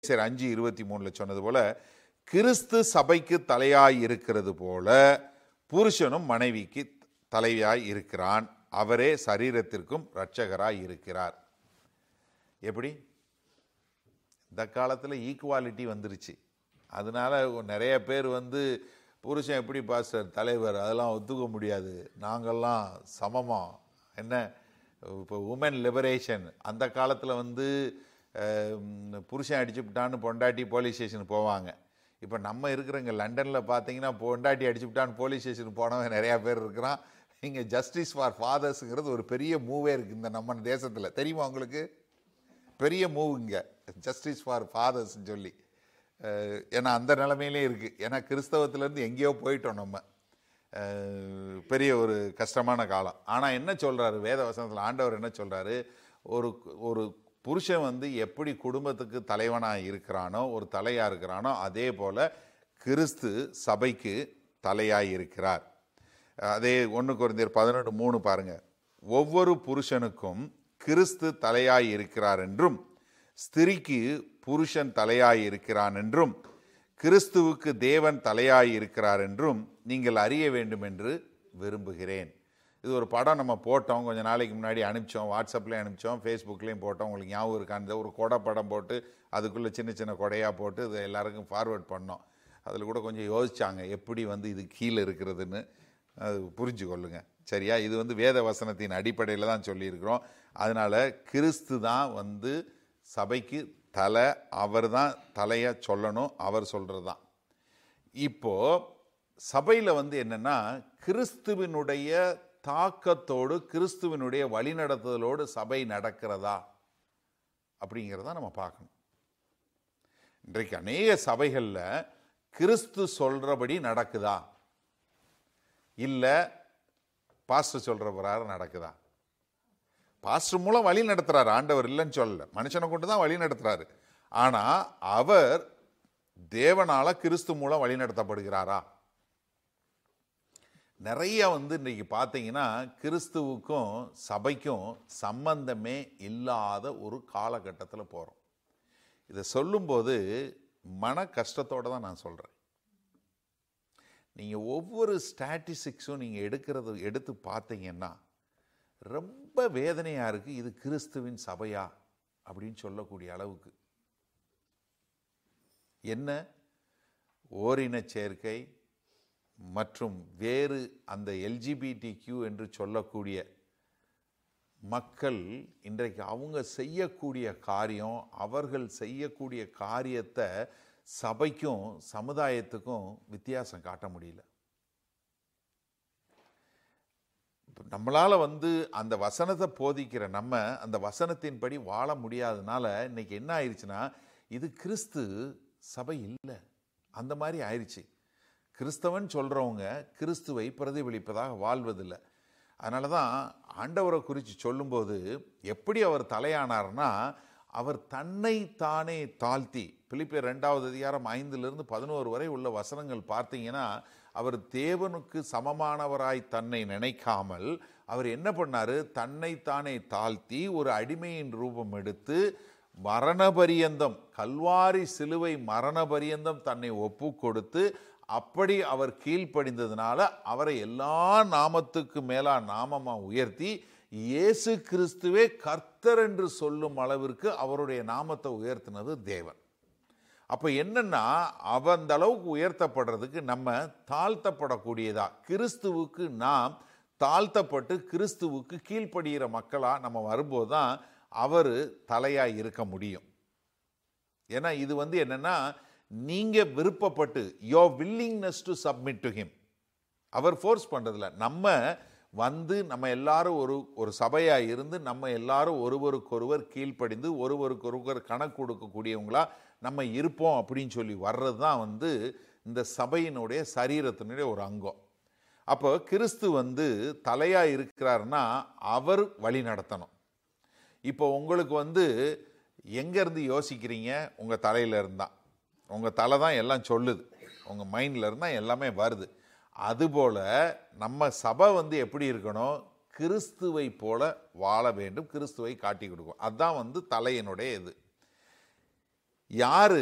சரி அஞ்சு இருபத்தி மூணில் சொன்னது போல கிறிஸ்து சபைக்கு தலையாய் இருக்கிறது போல புருஷனும் மனைவிக்கு தலையாய் இருக்கிறான் அவரே சரீரத்திற்கும் இரட்சகராய் இருக்கிறார் எப்படி இந்த காலத்தில் ஈக்குவாலிட்டி வந்துருச்சு அதனால நிறைய பேர் வந்து புருஷன் எப்படி பாஸ்டர் தலைவர் அதெல்லாம் ஒத்துக்க முடியாது நாங்கள்லாம் சமமா என்ன இப்போ உமன் லிபரேஷன் அந்த காலத்தில் வந்து அஹ், ம், புருஷன் அடிச்சுவிட்டான்னு பொண்டாட்டி போலீஸ் ஸ்டேஷன் போவாங்க இப்போ நம்ம இருக்கிறவங்க லண்டனில் பார்த்தீங்கன்னா பொண்டாட்டி அடிச்சுவிட்டான்னு போலீஸ் ஸ்டேஷன் போனவன் நிறையா பேர் இருக்கிறான் இங்கே ஜஸ்டிஸ் ஃபார் ஃபாதர்ஸுங்கிறது ஒரு பெரிய மூவே இருக்குது இந்த நம்ம தேசத்தில் தெரியுமா உங்களுக்கு பெரிய மூவ் இங்கே ஜஸ்டிஸ் ஃபார் ஃபாதர்ஸ்னு சொல்லி அஹ், ஏன்னா அந்த நிலைமையிலே இருக்குது ஏன்னா கிறிஸ்தவத்திலேருந்து எங்கேயோ போயிட்டோம் நம்ம அஹ், பெரிய ஒரு கஷ்டமான காலம் ஆனால் என்ன சொல்கிறாரு வேத வசனத்தில் ஆண்டவர் என்ன சொல்கிறாரு ஒரு ஒரு புருஷன் வந்து எப்படி குடும்பத்துக்கு தலைவனாக இருக்கிறானோ ஒரு தலையாக இருக்கிறானோ அதே போல் கிறிஸ்து சபைக்கு தலையாக இருக்கிறார் அதே ஒன்று குறைந்தர் பதினெட்டு மூணு பாருங்க ஒவ்வொரு புருஷனுக்கும் கிறிஸ்து தலையாய் இருக்கிறார் என்றும் ஸ்திரிக்கு புருஷன் தலையாய் இருக்கிறான் என்றும் கிறிஸ்துவுக்கு தேவன் தலையாய் இருக்கிறார் என்றும் நீங்கள் அறிய வேண்டும் என்று விரும்புகிறேன் இது ஒரு படம் நம்ம போட்டோம் கொஞ்சம் நாளைக்கு முன்னாடி அனுப்பிச்சோம் வாட்ஸ்அப்லேயும் அனுப்பிச்சோம் ஃபேஸ்புக்லேயும் போட்டோம் உங்களுக்கு ஞாபகம் இருக்கான்னு ஒரு கொடை படம் போட்டு அதுக்குள்ளே சின்ன சின்ன கொடையாக போட்டு இது எல்லாருக்கும் ஃபார்வர்ட் பண்ணோம் அதில் கூட கொஞ்சம் யோசிச்சாங்க எப்படி வந்து இது கீழே இருக்கிறதுன்னு அது புரிஞ்சு கொள்ளுங்க சரியா இது வந்து வேத வசனத்தின் அடிப்படையில் தான் சொல்லியிருக்கிறோம் அதனால் கிறிஸ்து தான் வந்து சபைக்கு தலை அவர் தான் தலையை சொல்லணும் அவர் சொல்கிறது தான் இப்போ சபையில் வந்து என்னன்னா கிறிஸ்துவினுடைய தாக்கத்தோடு கிறிஸ்துவினுடைய வழிநடத்துதலோடு சபை நடக்கிறதா அப்படிங்கிறத நம்ம பார்க்கணும் இன்றைக்கு அநேக சபைகளில் கிறிஸ்து சொல்றபடி நடக்குதா இல்லை பாஸ்டர் சொல்ற பிரகாரம் நடக்குதா பாஸ்டர் மூலம் வழி நடத்துறாரு ஆண்டவர் இல்லைன்னு சொல்லல மனுஷனை கொண்டு தான் வழி நடத்துறாரு ஆனா அவர் தேவனால கிறிஸ்து மூலம் வழி நடத்தப்படுகிறாரா நிறைய வந்து இன்னைக்கு பார்த்தீங்கன்னா கிறிஸ்துவுக்கும் சபைக்கும் சம்பந்தமே இல்லாத ஒரு காலகட்டத்தில் போகிறோம் இதை சொல்லும்போது மன கஷ்டத்தோட தான் நான் சொல்கிறேன் நீங்கள் ஒவ்வொரு ஸ்டாட்டிஸ்டிக்ஸும் நீங்கள் எடுக்கிறது எடுத்து பார்த்தீங்கன்னா ரொம்ப வேதனையாக இருக்குது இது கிறிஸ்துவின் சபையா அப்படின்னு சொல்லக்கூடிய அளவுக்கு என்ன ஓரின சேர்க்கை மற்றும் வேறு அந்த எல்ஜிபிடி கியூ என்று சொல்லக்கூடிய மக்கள் இன்றைக்கு அவங்க செய்யக்கூடிய காரியம் அவர்கள் செய்யக்கூடிய காரியத்தை சபைக்கும் சமுதாயத்துக்கும் வித்தியாசம் காட்ட முடியல இப்ப நம்மளால வந்து அந்த வசனத்தை போதிக்கிற நம்ம அந்த வசனத்தின்படி வாழ முடியாதனால இன்னைக்கு என்ன ஆயிடுச்சுன்னா இது கிறிஸ்து சபை இல்லை அந்த மாதிரி ஆயிடுச்சு கிறிஸ்தவன் சொல்றவங்க கிறிஸ்துவை பிரதிபலிப்பதாக வாழ்வதில்லை அதனால தான் ஆண்டவரை குறித்து சொல்லும்போது எப்படி அவர் தலையானார்னா அவர் தன்னை தானே தாழ்த்தி பிலிப்பியர் ரெண்டாவது அதிகாரம் ஐந்திலிருந்து பதினோரு வரை உள்ள வசனங்கள் பார்த்தீங்கன்னா அவர் தேவனுக்கு சமமானவராய் தன்னை நினைக்காமல் அவர் என்ன பண்ணாரு தன்னை தானே தாழ்த்தி ஒரு அடிமையின் ரூபம் எடுத்து மரணபரியந்தம் கல்வாரி சிலுவை மரணபரியந்தம் தன்னை ஒப்பு கொடுத்து அப்படி அவர் கீழ்ப்படிந்ததுனால அவரை எல்லா நாமத்துக்கு மேலா நாமமா உயர்த்தி இயேசு கிறிஸ்துவே கர்த்தர் என்று சொல்லும் அளவிற்கு அவருடைய நாமத்தை உயர்த்தினது தேவன் அப்போ என்னன்னா அவ அந்த அளவுக்கு உயர்த்தப்படுறதுக்கு நம்ம தாழ்த்தப்படக்கூடியதா கிறிஸ்துவுக்கு நாம் தாழ்த்தப்பட்டு கிறிஸ்துவுக்கு கீழ்ப்படுகிற மக்களா நம்ம வரும்போது தான் அவர் தலையா இருக்க முடியும் ஏன்னா இது வந்து என்னன்னா நீங்க விருப்பப்பட்டு your willingness to submit to him அவர் ஃபோர்ஸ் பண்றதில்ல நம்ம வந்து நம்ம எல்லாரும் ஒரு ஒரு சபையா இருந்து நம்ம எல்லாரும் ஒருவருக்கொருவர் கீழ்ப்படிந்து ஒருவருக்கொருவர் கணக்கு கொடுக்கக்கூடியவங்களா நம்ம இருப்போம் அப்படின்னு சொல்லி வர்றது தான் வந்து இந்த சபையினுடைய சரீரத்தினுடைய ஒரு அங்கம் அப்போ கிறிஸ்து வந்து தலையா இருக்கிறாருன்னா அவர் வழி நடத்தணும் இப்போ உங்களுக்கு வந்து எங்கேருந்து யோசிக்கிறீங்க உங்கள் தலையில இருந்தான் உங்கள் தலை தான் எல்லாம் சொல்லுது உங்கள் மைண்டில் இருந்தால் எல்லாமே வருது அதுபோல் நம்ம சபை வந்து எப்படி இருக்கணும் கிறிஸ்துவை போல வாழ வேண்டும் கிறிஸ்துவை காட்டி கொடுக்கும் அதுதான் வந்து தலையினுடைய இது யாரு